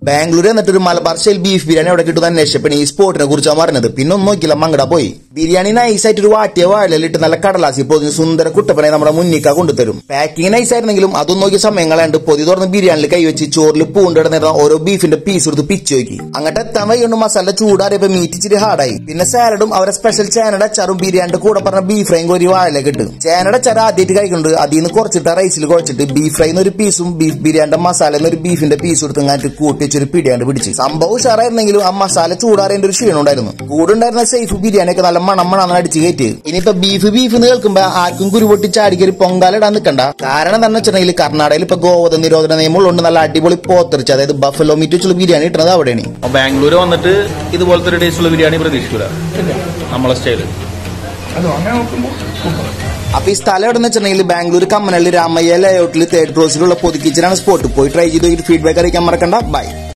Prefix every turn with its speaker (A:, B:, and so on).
A: ബാംഗ്ലൂർ എന്നിട്ട് ഒരു Malabar style beef biryani അവിടെ കിട്ടുന്ന അന്വേഷിച്ചപ്പോൾ ഈ സ്പോട്ടിനെ കുറിച്ചാണ് പറഞ്ഞത് പിന്നെ ഒന്നും നോക്കില്ല മങ്കട പോയി ബിരിയാണി നൈസായിട്ട് ഒരു വാട്ടിയ വാഴലിട്ട് നല്ല കടലാസി പൊതിഞ്ഞ് സുന്ദര കുട്ടപ്പനെ നമ്മുടെ മുന്നിക്ക കൊണ്ടുതരും പാക്കിംഗ് നൈസ് ആയിരുന്നെങ്കിലും അതും നോക്കിയ സമയം കളയാണ്ട് പൊതി തുറന്ന് ബിരിയാണിയിൽ കൈവച്ച് ചോറിൽ പൂണ്ടിടുന്ന ഓരോ ബീഫിന്റെ പീസ് എടുത്ത് പിച്ച് നോക്കി അങ്ങോട്ട് എത്താൻ വയ്യുണ്ട് മസാല ചൂടാറിയപ്പോ മീറ്റ് ഇച്ചിരി ഹാർഡായി പിന്നെ സാലഡും അവരെ സ്പെഷ്യൽ ചേനയുടെ അച്ചാറും ബിരിയാണിയുടെ കൂടെ പറഞ്ഞ ബീഫ് ഫ്രൈയും ഒരു വാഴയിലേക്ക് ഇട്ട് ചേനയുടെ അച്ചാർ ആദ്യമായിട്ട് കഴിക്കുന്നുണ്ട് അതിൽ നിന്ന് കുറച്ചിട്ട് റൈസിൽ കുഴച്ചിട്ട് ബീഫ് ഫ്രൈ ഒരു പീസും ബീഫ് ബിരിയാണിയുടെ മസാല ഒരു ബീഫിന്റെ പീസ് എടുത്ത് അങ്ങാട്ട് കൂട്ടി വെച്ചൊരു പിടിയാണ്ട് പിടിച്ച് സംഭവം ഉഷാറായിരുന്നെങ്കിലും ആ മസാല ചൂടാറിയതിന്റെ ഒരു ക്ഷീണം ഉണ്ടായിരുന്നു കൂടുണ്ടായിരുന്ന സേഫ് ബിരിയാണി ഒക്കെ നല്ല മണം മണം അടിച്ച് കയറ്റി ഇനിയിപ്പോ ബീഫ് ബീഫ് എന്ന് കേൾക്കുമ്പോ ആർക്കും കുരുപൊട്ടി ചാടിക്കൊരു പൊങ്കാലിടാൻ നിൽക്കണ്ട കാരണം എന്താണെന്ന് വെച്ചിട്ടുണ്ടെങ്കിൽ കർണാടകയിൽ ഇപ്പൊ ഗോവധ നിരോധന നിയമമുള്ളതുകൊണ്ട് നല്ല അടിപൊളി പോത്തിറച്ച് അതായത് ബഫലോ മീറ്റ് വെച്ചുള്ള ബിരിയാണി കിട്ടുന്നത് അവിടെയാണ്
B: അപ്പൊ ബാംഗ്ലൂർ വന്നിട്ട് ഇതുപോലത്തെ ഒരു ടേസ്റ്റുള്ള ബിരിയാണി പ്രതീക്ഷിക്കൂല നമ്മളെ സ്റ്റൈല്
C: അതോ അങ്ങനെ നോക്കുമ്പോൾ സൂപ്പർ
A: അപ്പൊ ഈ സ്ഥലം എവിടെ വെച്ചിട്ടുണ്ടെങ്കിൽ ബാംഗ്ലൂർ കമ്മനള്ളി രാമയ്യ ലേഔട്ടിൽ തേർഡ് ക്രോസിലുള്ള പൊതുക്കിച്ചിനാണ് സ്പോട്ട് പോയി ട്രൈ ചെയ്ത് ഫീഡ്ബാക്ക് അറിയിക്കാൻ മറക്കണ്ട ബൈ